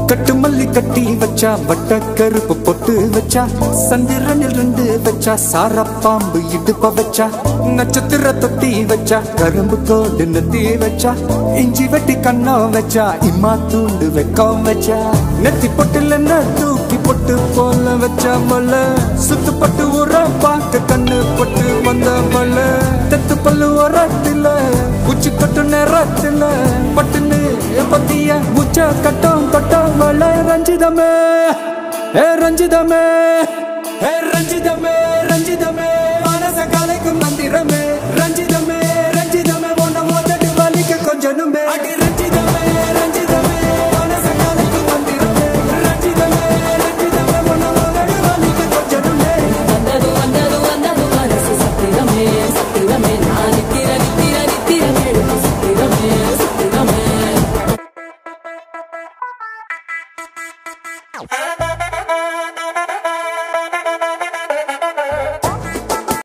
கட்டு மல்லி கட்டி வச்சா வட்ட கருப்பு பொட்டு வச்சா சந்திரனில் ரெண்டு வச்சா சார பாம்பு இடுப்ப வச்சா நட்சத்திர தொட்டி வச்சா கரும்பு கோடு நெத்தி வச்சா இஞ்சி வெட்டி கண்ணம் வச்சா இம்மா தூண்டு வெக்கம் வச்சா நெத்தி பொட்டுல தூக்கி பொட்டு போல வச்சா மல சுத்து பட்டு உர பார்க்க கண்ணு பொட்டு வந்த மல தெத்து பல்லு உரத்துல உச்சி கொட்டு நேரத்துல பட்டுன்னு பத்திய முச்ச கட்டம் தொட்டம் மலை ரஞ்சிதமே ஏ ரஞ்சிதமே ஏ ரஞ்சிதமே ரஞ்சிதமே மனச கலைக்கும் மந்திரமே ரஞ்சிதமே ரஞ்சிதமே உன்ன மோதட்டு வலிக்க கொஞ்சனுமே அடி ரஞ்சிதமே ரஞ்சிதமே மனச கலைக்கும் மந்திரமே ரஞ்சிதமே ரஞ்சிதமே உன்ன மோதட்டு வலிக்க கொஞ்சனுமே வந்தது வந்தது வந்தது மனசு சத்திரமே சத்திரமே நான் நித்திர நித்திர நித்திர கேடுது சத்திரமே சத்திரமே Thank